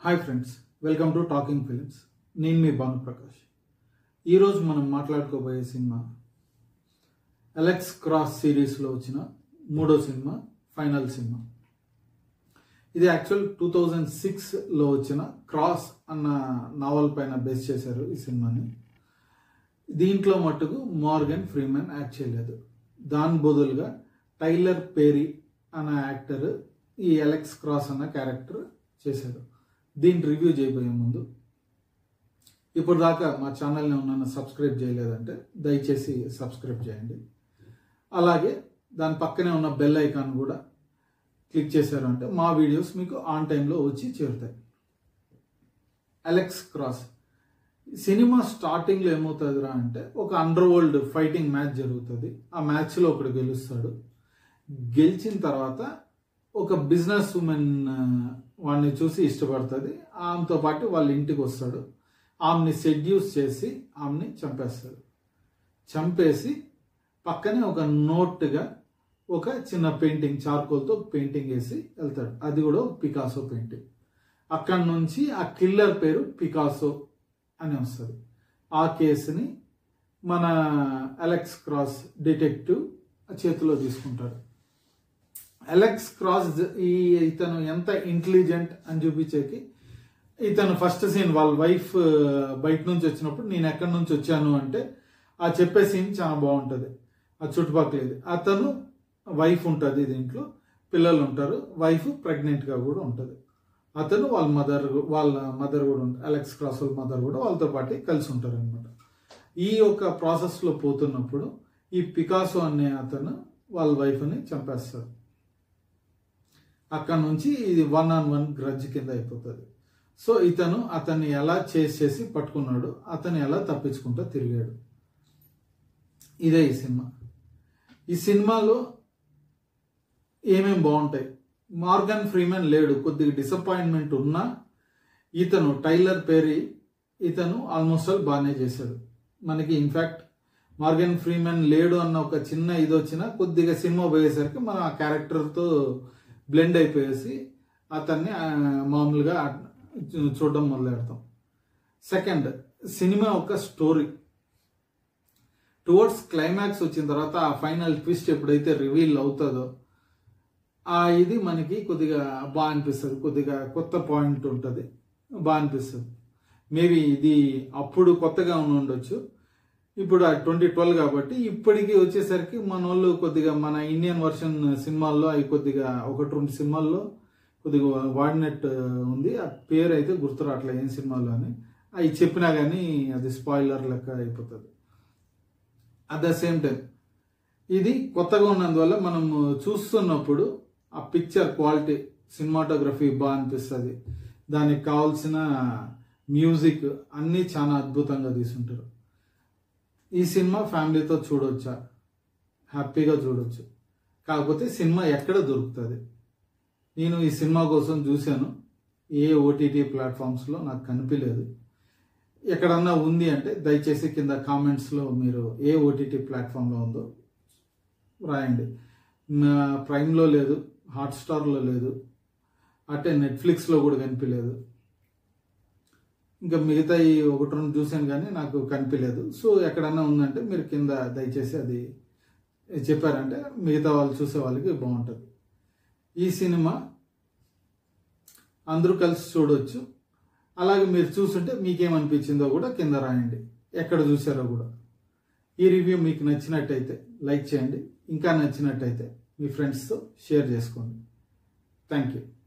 hi friends welcome to talking films నేను మీ భానుప్రకాష్ ఈరోజు మనం మాట్లాడుకోబోయే సినిమా అలెక్స్ క్రాస్ సిరీస్లో వచ్చిన మూడో సినిమా ఫైనల్ సినిమా ఇది యాక్చువల్ టూ థౌజండ్ సిక్స్లో వచ్చిన క్రాస్ అన్న నావల్ పైన బేస్ చేశారు ఈ సినిమాని దీంట్లో మట్టుకు మార్గన్ ఫ్రీమెన్ యాక్ట్ చేయలేదు దాని బదులుగా టైలర్ పేరీ అన్న యాక్టర్ ఈ అలెక్స్ క్రాస్ అన్న క్యారెక్టర్ చేశాడు దీన్ని రివ్యూ చేయబోయే ముందు ఇప్పుడు దాకా మా ఛానల్ని ఉన్న సబ్స్క్రైబ్ చేయలేదంటే దయచేసి సబ్స్క్రైబ్ చేయండి అలాగే దాని పక్కనే ఉన్న బెల్ ఐకాన్ కూడా క్లిక్ చేశారు అంటే మా వీడియోస్ మీకు ఆన్ టైంలో వచ్చి చేరుతాయి అలెక్స్ క్రాస్ సినిమా స్టార్టింగ్లో ఏమవుతుందిరా అంటే ఒక అండర్ వరల్డ్ ఫైటింగ్ మ్యాచ్ జరుగుతుంది ఆ మ్యాచ్లో ఒకడు గెలుస్తాడు గెలిచిన తర్వాత ఒక బిజినెస్ ఉమెన్ వాడిని చూసి ఇష్టపడుతుంది ఆమెతో పాటు వాళ్ళ ఇంటికి వస్తాడు ఆమెని సెడ్యూస్ చేసి ఆమెని చంపేస్తాడు చంపేసి పక్కనే ఒక నోట్గా ఒక చిన్న పెయింటింగ్ చార్కోల్తో పెయింటింగ్ వేసి వెళ్తాడు అది కూడా పికాసో పెయింటింగ్ అక్కడి నుంచి ఆ కిల్లర్ పేరు పికాసో అని వస్తుంది ఆ కేసుని మన అలెక్స్ క్రాస్ డిటెక్టివ్ చేతిలో తీసుకుంటాడు అలెక్స్ క్రాస్ ఈ ఇతను ఎంత ఇంటెలిజెంట్ అని చూపించేకి ఇతను ఫస్ట్ సీన్ వాళ్ళ వైఫ్ బయట నుంచి వచ్చినప్పుడు నేను ఎక్కడి నుంచి వచ్చాను అంటే ఆ చెప్పే సీన్ చాలా బాగుంటుంది ఆ చుట్టుపక్కల అతను వైఫ్ ఉంటుంది దీంట్లో పిల్లలు ఉంటారు వైఫ్ ప్రెగ్నెంట్గా కూడా ఉంటుంది అతను వాళ్ళ మదర్ వాళ్ళ మదర్ కూడా ఉంటుంది అలెక్స్ క్రాస్ వాళ్ళ మదర్ కూడా వాళ్ళతో పాటు కలిసి ఉంటారు అనమాట ఈ యొక్క ప్రాసెస్లో పోతున్నప్పుడు ఈ పికాసో అనే అతను వాళ్ళ వైఫ్ని చంపేస్తాడు అక్కడ నుంచి ఇది వన్ ఆన్ వన్ గ్రడ్జ్ కింద అయిపోతుంది సో ఇతను అతన్ని ఎలా చేసేసి పట్టుకున్నాడు అతను ఎలా తప్పించుకుంటూ తిరిగాడు ఇదే ఈ సినిమా ఈ సినిమాలో ఏమేం బాగుంటాయి మార్గన్ ఫ్రీమెన్ లేడు కొద్దిగా డిసప్పాయింట్మెంట్ ఉన్నా ఇతను టైలర్ పేరి ఇతను ఆల్మోస్ట్ ఆల్ బాగానే చేశాడు మనకి ఇన్ఫ్యాక్ట్ మార్గన్ ఫ్రీమెన్ లేడు అన్న ఒక చిన్న ఇది వచ్చినా కొద్దిగా సినిమా పోయేసరికి మనం ఆ క్యారెక్టర్తో బ్లెండ్ అయిపోయేసి అతన్ని మామూలుగా చూడడం మొదలెడతాం సెకండ్ సినిమా ఒక స్టోరీ టువర్డ్స్ క్లైమాక్స్ వచ్చిన తర్వాత ఆ ఫైనల్ ట్విస్ట్ ఎప్పుడైతే రివీల్ అవుతుందో ఆ ఇది మనకి కొద్దిగా బాగా అనిపిస్తుంది కొద్దిగా కొత్త పాయింట్ ఉంటుంది బాగా అనిపిస్తుంది మేబీ ఇది అప్పుడు కొత్తగా ఉండి ఉండొచ్చు ఇప్పుడు ట్వంటీ ట్వెల్వ్ కాబట్టి ఇప్పటికి వచ్చేసరికి మన వాళ్ళు కొద్దిగా మన ఇండియన్ వర్షన్ సినిమాల్లో అవి కొద్దిగా ఒకటి రెండు సినిమాల్లో కొద్దిగా వాడినట్టు ఉంది ఆ పేరు అయితే గుర్తు రావట్లేదు ఏం సినిమాలో అని అవి చెప్పినా కానీ అది స్పాయిలర్ లెక్క అయిపోతుంది అట్ ద సేమ్ టైం ఇది కొత్తగా ఉన్నందువల్ల మనం చూస్తున్నప్పుడు ఆ పిక్చర్ క్వాలిటీ సినిమాటోగ్రఫీ బాగా అనిపిస్తుంది దానికి కావాల్సిన మ్యూజిక్ అన్నీ చాలా అద్భుతంగా తీసుంటారు ఈ సినిమా ఫ్యామిలీతో చూడొచ్చా హ్యాపీగా చూడొచ్చు కాకపోతే సినిమా ఎక్కడ దొరుకుతుంది నేను ఈ సినిమా కోసం చూశాను ఏ ఓటీటీ ప్లాట్ఫామ్స్లో నాకు కనిపించలేదు ఎక్కడన్నా ఉంది అంటే దయచేసి కింద కామెంట్స్లో మీరు ఏ ఓటీటీ ప్లాట్ఫామ్లో ఉందో రాయండి ప్రైమ్లో లేదు హాట్స్టార్లో లేదు అట్టే నెట్ఫ్లిక్స్లో కూడా కనిపించలేదు ఇంకా మిగతా ఈ ఒకటి రెండు చూశాను కానీ నాకు కనిపించలేదు సో ఎక్కడన్నా ఉందంటే మీరు కింద దయచేసి అది చెప్పారంటే మిగతా వాళ్ళు చూసే వాళ్ళకి బాగుంటుంది ఈ సినిమా అందరూ కలిసి చూడవచ్చు అలాగే మీరు చూస్తుంటే మీకేమనిపించిందో కూడా కింద రాయండి ఎక్కడ చూసారో కూడా ఈ రివ్యూ మీకు నచ్చినట్టయితే లైక్ చేయండి ఇంకా నచ్చినట్టయితే మీ ఫ్రెండ్స్తో షేర్ చేసుకోండి థ్యాంక్ యూ